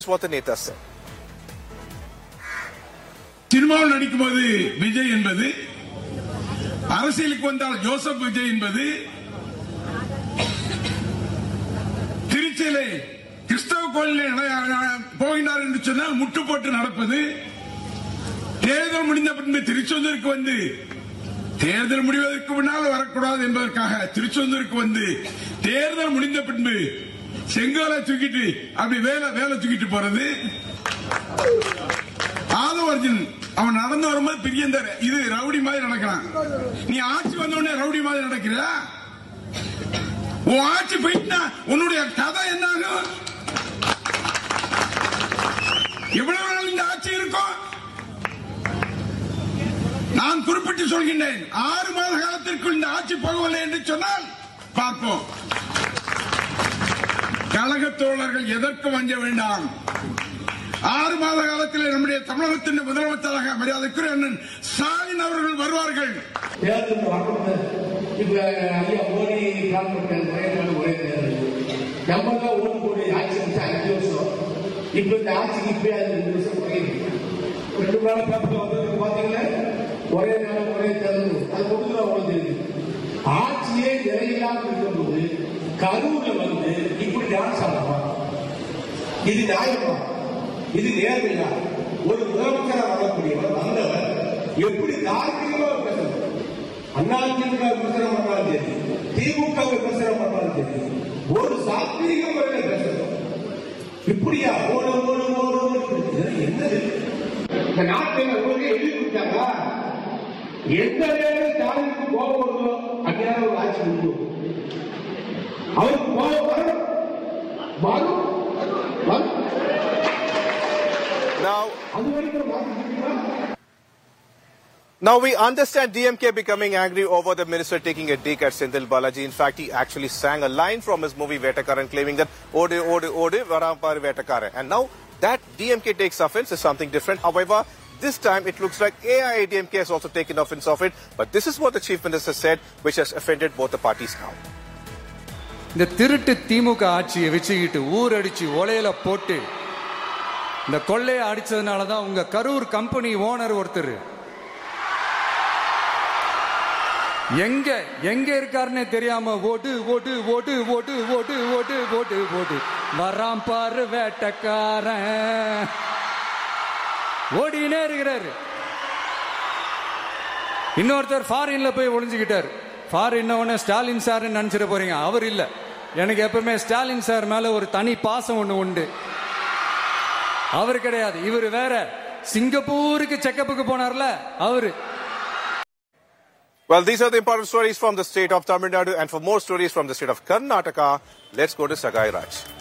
what the Neta said. சினிமாவில் நடிக்கும்போது விஜய் என்பது அரசியலுக்கு வந்தால் ஜோசப் விஜய் என்பது திருச்சியிலே கிறிஸ்தவ கோயிலில் போகின்றார் என்று சொன்னால் முட்டு போட்டு நடப்பது தேர்தல் முடிந்த பின்பு திருச்செந்தூருக்கு வந்து தேர்தல் முடிவதற்கு முன்னால் வரக்கூடாது என்பதற்காக திருச்செந்தூருக்கு வந்து தேர்தல் முடிந்த பின்பு செங்கோலை தூக்கிட்டு அப்படி வேலை வேலை தூக்கிட்டு போறது ஆதவர்ஜன் அவன் நடந்து வரும்போது பெரிய இந்த இது ரவுடி மாதிரி நடக்கிறான் நீ ஆட்சி வந்த உடனே ரவுடி மாதிரி நடக்கிறியா உன் ஆட்சி போயிட்டா உன்னுடைய கதை என்ன ஆகும் எவ்வளவு நாள் இந்த ஆட்சி இருக்கும் நான் குறிப்பிட்டு சொல்கின்றேன் ஆறு மாத காலத்திற்குள் இந்த ஆட்சி போகவில்லை என்று சொன்னால் பார்ப்போம் கழக தோழர்கள் எதற்கும் வஞ்ச வேண்டாம் ஆறு மாத காலத்தில் நம்முடைய தமிழகத்தின் முதலமைச்சராக மரியாதைக்குரிய அண்ணன் ஸ்டாலின் அவர்கள் வருவார்கள் தேர்தல் வரணும் இப்ப ஐயா மோடி கால்பட்ட ஒரே நாள் ஒரே தேர்தல் நம்ம தான் ஓட்டு போட்டு ஆட்சி வச்சு அஞ்சு வருஷம் இப்ப இந்த ஆட்சிக்கு இப்பயே அது ரெண்டு வருஷம் குறையுது ரெண்டு மணி நேரம் பேப்பர்ல வந்து பாத்தீங்கன்னா ஒரே நாள் ஒரே தேர்தல் அது மட்டும் தான் உங்களுக்கு தெரியுது ஆட்சியே நிறையில்லாம இருக்கும்போது கரூர்ல வந்து இப்படி டான்ஸ் ஆடமா இது நியாயமா இது நேர்மையா ஒரு முதலமைச்சரா வரக்கூடியவர் வந்தவர் எப்படி தார்மீகமா பேசணும் அதிமுக விமர்சனம் பண்ணாலும் சரி திமுக விமர்சனம் பண்ணாலும் சரி ஒரு சாத்வீக முறையில் பேசணும் இப்படியா ஓடு ஓடு ஓடு ஓடு இதெல்லாம் என்னது இந்த நாட்டில் உங்களுக்கு எழுதி கொடுத்தாங்க எந்த நேரம் ஸ்டாலினுக்கு கோபம் வருதோ அந்நேரம் ஒரு ஆட்சி உண்டு அவருக்கு கோபம் வரும் வரும் வரும் Now, அது வரைக்கும் மாற்றிக்கிட்டீங்களா now we understand DMK becoming angry over the minister taking a dig at Sindhil Balaji. In fact, he actually sang a line from his movie Vetakaran claiming that Ode Ode Ode Varampar Vetakara. And now that DMK takes offense is something different. However, this time it looks like AIADMK has also taken offense of it. But this is what the chief minister said, which has offended both the parties now. இந்த திருட்டு திமுக ஆட்சியை வச்சுக்கிட்டு ஊரடிச்சு ஒலையில போட்டு இந்த கொள்ளையை அடிச்சதுனால தான் உங்க Karur company owner ஒருத்தர் எங்க எங்க இருக்காருன்னே தெரியாம ஓடு ஓடு ஓடு ஓடு ஓடு ஓடு ஓடு ஓடு வராம் பாரு வேட்டக்காரன் ஓடினே இருக்கிறாரு இன்னொருத்தர் ஃபாரின்ல போய் ஒளிஞ்சுக்கிட்டார் ஃபாரின் உடனே ஸ்டாலின் சார் நினைச்சிட போறீங்க அவர் இல்ல எனக்கு எப்பவுமே ஸ்டாலின் சார் மேல ஒரு தனி பாசம் ஒண்ணு உண்டு அவர் கிடையாது இவர் வேற சிங்கப்பூருக்கு செக்கப்புக்கு போனார்ல அவரு Well, these are the important stories from the state of Tamil Nadu. And for more stories from the state of Karnataka, let's go to Sagai Raj.